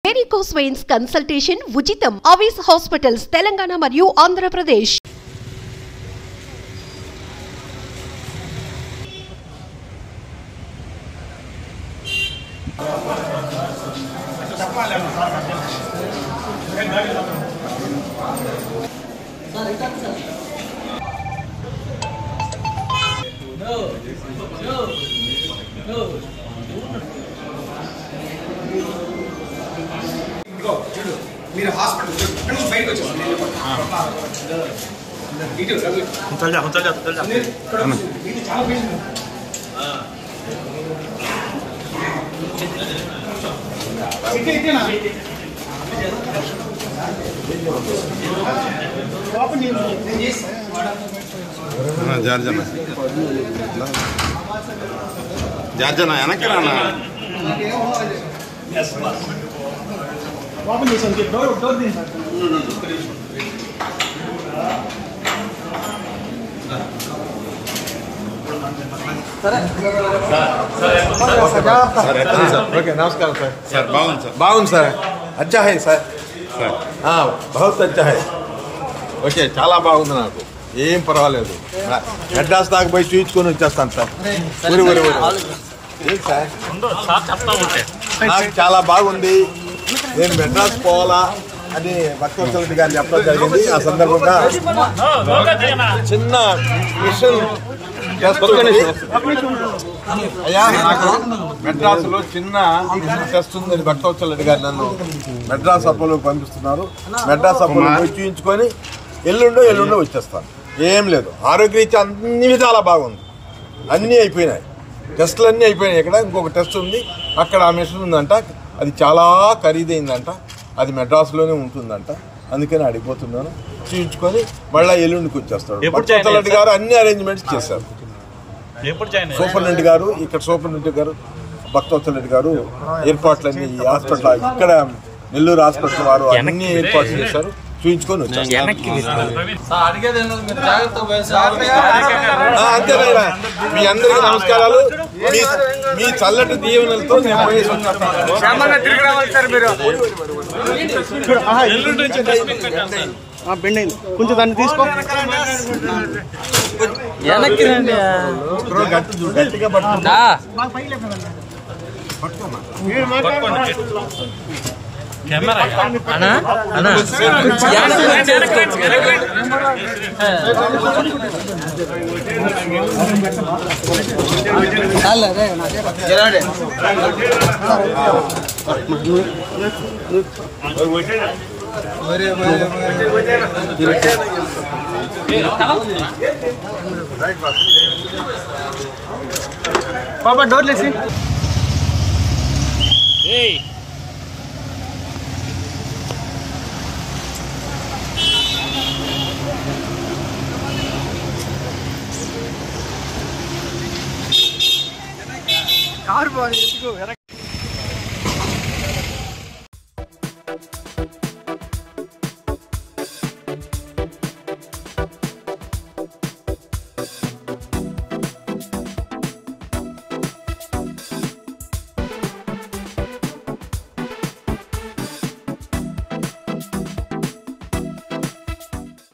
Varicose veins consultation ఉచితం అవిస్ hospitals Telangana మరియు ఆంధ్రప్రదేశ్ ఇదిగో చూడు మీరు హాస్పిటల్ చూడు ఇక్కడ నుంచి బయటకు వచ్చేసాను నేను ఇటు రవి చల్ जा चल जा चल जा ఇక్కడ నుంచి. ఇది చాలా పేషెంట్ ఇటే ఇటేనా పాప నేను నేను చేస్తాను జార్జన జార్జన వెనక్కి రానా ఓపెన్ చేసాను డోర్ డోర్ దీని సార్ ఎట్లా సార్ ఓకే నమస్కారం సార్ సార్ బాగుంది సార్ బాగుంది సార్ అచ్చా హై సార్ సార్ ఆ, బహుత్ అచ్చా హై ఓకే చాలా బాగుంది నాకు ఏం పర్వాలేదు మెడ్రాస్ దాకా పోయి చూయించుకొని వచ్చేస్తాను సార్ ఊరి ఊరి ఊరి ఏంటి సార్ సార్ చెప్తా ఉంటే నాకు చాలా బాగుంది నేను మెడ్రాస్ పోవాలా అని భక్తవత్సల రెడ్డి గారు చెప్పడం జరిగింది ఆ సందర్భంగా చిన్న మిషన్ చేస్తుంది. అయ్యా నాకు మెడ్రాస్ లో చిన్న మిషన్ చేస్తుంది అని భక్తవత్సల రెడ్డి గారు నన్ను మెడ్రాస్ అపోలో పంపిస్తున్నారు మెడ్రాస్ అపోలో పోయి చూయించుకొని ఎల్లుండో ఎల్లుండో వచ్చేస్తాను ఏం లేదు ఆరోగ్యరీత్యా అన్ని విధాలా బాగుంది అన్నీ అయిపోయినాయి టెస్టులు అన్నీ అయిపోయినాయి ఇక్కడ ఇంకొక టెస్ట్ ఉంది అక్కడ ఆ మిషన్ ఉందంట అది చాలా ఖరీదైందంట అది మెడ్రాస్లోనే ఉంటుందంట అందుకని అడిగిపోతున్నాను చూయించుకొని మళ్ళీ ఎల్లుండికి వచ్చేస్తాడు ఎప్పుడు జాయిన్ భక్తవత్సల రెడ్డి గారు అన్ని అరేంజ్మెంట్స్ చేశారు ఎప్పుడు జాయిన్ సూపరింటెండెంట్ గారు ఇక్కడ సూపరింటెండెంట్ గారు భక్తవత్సల రెడ్డి గారు ఏర్పాట్లన్నీ ఈ హాస్పిటల్ ఇక్కడ నెల్లూరు హాస్పిటల్ వారు అన్ని ఏర్పాట్లు చేశారు చూయించుకొని వచ్చారు ఆ, అంతేనా మీ అందరికీ నమస్కారాలు మీ మీ చల్లటి దీవెనలతో నేను పోయేసి వచ్చేస్తాను. బెండ్ అయింది కొంచెం దాన్ని తీసుకో వెనక్కి రండి బ్రో, గట్టి గట్టిగా పట్టుకో. దా. కెమెరా అన్నా అన్నా వెనక్కి వచ్చేసుకో. పాప డోర్ లేసి కారు బాగుంది